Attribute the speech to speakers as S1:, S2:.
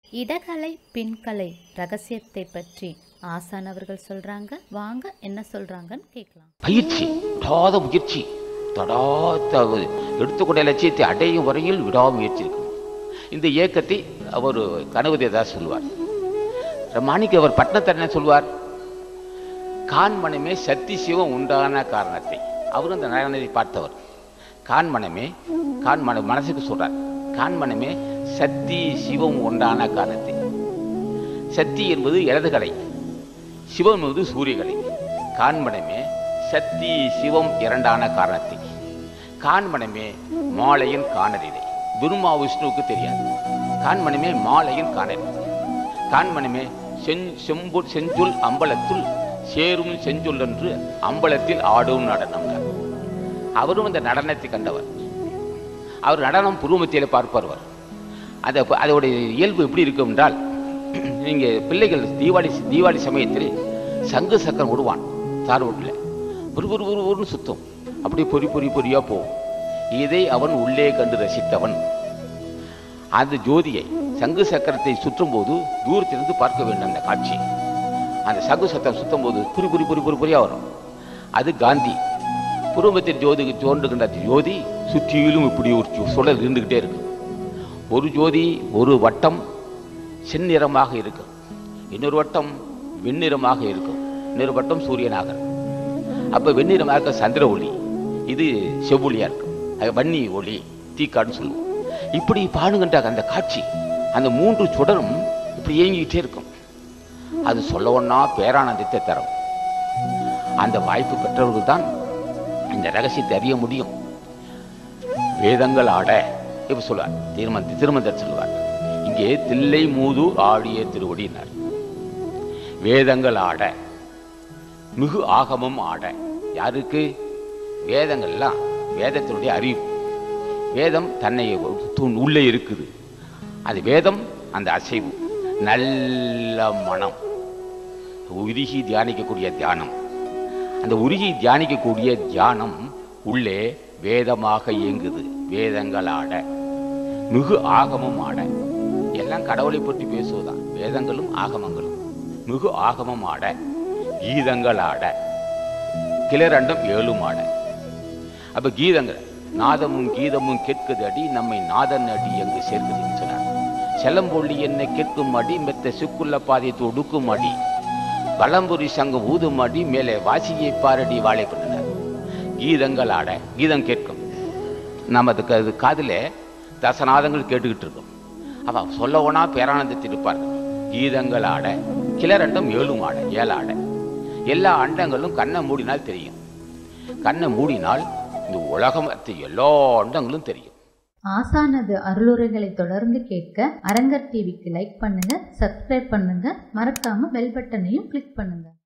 S1: இடகலை பின்கலை ரகசியத்தை பற்றி ஆசான் அவர்கள் சொல்றாங்க வாங்க என்ன சொல்றாங்கன்னு கேட்கலாம்
S2: பயிற்சி விடாத முயற்சி தொடாத எடுத்துக்கொண்ட லட்சியத்தை அடையும் வரையில் விடாமுயற்சி இருக்கணும் இந்த இயக்கத்தை அவர் கனவுதேதாஸ் சொல்லுவார் மாணிக்க அவர் பட்டணத்தை என்ன சொல்வார் கான்மனமே சக்தி சிவம் உண்டான காரணத்தை அவர் அந்த நயனத்தை பார்த்தவர் கான்மனமே கான்மன மனசுக்கு சொல்றார் கான்மனமே சக்தி சிவம் உண்டான காரணத்தை சக்தி என்பது இடதுகலை சிவம் என்பது சூரியகலை கான்மனமே சக்தி சிவம் இரண்டான காரணத்தை கான்மனமே மாலையின் காணலிலே துருமா விஷ்ணுவுக்கு தெரியாது கான்மனமே மாலையின் காணல் கான்மனமே செஞ் செம்பு செஞ்சுள் அம்பலத்துள் சேரும் செஞ்சுள் என்று அம்பலத்தில் ஆடும் நடனம் அவரும் அந்த நடனத்தை கண்டவர் அவர் நடனம் புருவமத்தியில் பார்ப்பார் அவர் அதை அதோடைய இயல்பு எப்படி இருக்கும் என்றால் நீங்கள் பிள்ளைகள் தீபாவளி தீபாவளி சமயத்தில் சங்கு சக்கரம் விடுவான் தார் வீட்டில் ஒரு ஒரு ஒரு ஒருன்னு சுத்தம் அப்படியே பொறி பொறி பொறியாக போகும் இதை அவன் உள்ளே கண்டு ரசித்தவன் அந்த ஜோதியை சங்கு சக்கரத்தை சுற்றும் போது தூரத்திலிருந்து பார்க்க வேண்டும் அந்த காட்சி அந்த சங்கு சக்கரம் சுத்தும் போது புரி புரி புரி புரி புரியாக வரும் அது காந்தி குடும்பத்தில் ஜோதிக்கு தோன்றுகின்ற ஜோதி சுற்றியிலும் இப்படி ஒரு சுடல் இருந்துக்கிட்டே இருக்கு ஒரு ஜோதி ஒரு வட்டம் செந்நிறமாக இருக்கும் இன்னொரு வட்டம் வெண்ணிறமாக இருக்கும் இன்னொரு வட்டம் சூரியனாக இருக்கும் அப்போ வெண்ணிறமாக இருக்க சந்திர ஒளி இது செவ்வொளியாக இருக்கும் அது வன்னி ஒளி தீக்காடுன்னு சொல்லுவோம் இப்படி பாடுகின்ற அந்த காட்சி அந்த மூன்று சுடரும் இப்படி இயங்கிக்கிட்டே இருக்கும் அது சொல்ல ஒன்னா பேரானந்தத்தை தரும் அந்த வாய்ப்பு பெற்றவர்கள் தான் இந்த ரகசியத்தை அறிய முடியும் வேதங்கள் ஆட இப்ப சொல்லுவார் திருமந்த திருமந்தர் சொல்லுவார் இங்கே தில்லை மூது ஆடிய திருவடினார் வேதங்கள் ஆட மிகு ஆகமம் ஆட யாருக்கு வேதங்கள்லாம் வேதத்தினுடைய அறிவு வேதம் தன்னை தூண் உள்ளே இருக்குது அது வேதம் அந்த அசைவு நல்ல மனம் உருகி தியானிக்கக்கூடிய தியானம் அந்த உருகி தியானிக்கக்கூடிய தியானம் உள்ளே வேதமாக இயங்குது வேதங்கள் ஆட மிகு ஆகமம் ஆட எல்லாம் கடவுளை பற்றி பேசுவதுதான் வேதங்களும் ஆகமங்களும் மிகு ஆகமம் ஆட கீதங்கள் ஆட கிளரண்டம் ஏழும் ஆட அப்ப கீதங்கள் நாதமும் கீதமும் கேட்குது அடி நம்மை நாதன் அடி எங்கு சேர்க்குதுன்னு சொன்னார் செல்லம்பொள்ளி என்னை கேட்கும் அடி மெத்த சுக்குள்ள பாதையத்தை ஒடுக்கும் அடி வளம்புரி சங்கம் ஊதும் அடி மேலே வாசியை பாரடி வாழை பண்ணினார் கீதங்கள் ஆட கீதம் கேட்கும் நம்ம அதுக்கு அது காதில் தசநாதங்கள் கேட்டுக்கிட்டு இருக்கோம் அவ சொல்ல ஒனா பேரானந்தத்தில் இருப்பார்கள் கீதங்கள் ஆட கிளரண்டம் ஏழும் ஆட ஏழு ஆட எல்லா அண்டங்களும் கண்ணை மூடினால் தெரியும் கண்ணை மூடினால் இந்த உலகம் எல்லா அண்டங்களும் தெரியும்
S1: ஆசானது அருளுரைகளை தொடர்ந்து கேட்க அரங்கர் டிவிக்கு லைக் பண்ணுங்க சப்ஸ்கிரைப் பண்ணுங்க மறக்காம பெல் பட்டனையும் கிளிக் பண்ணுங்க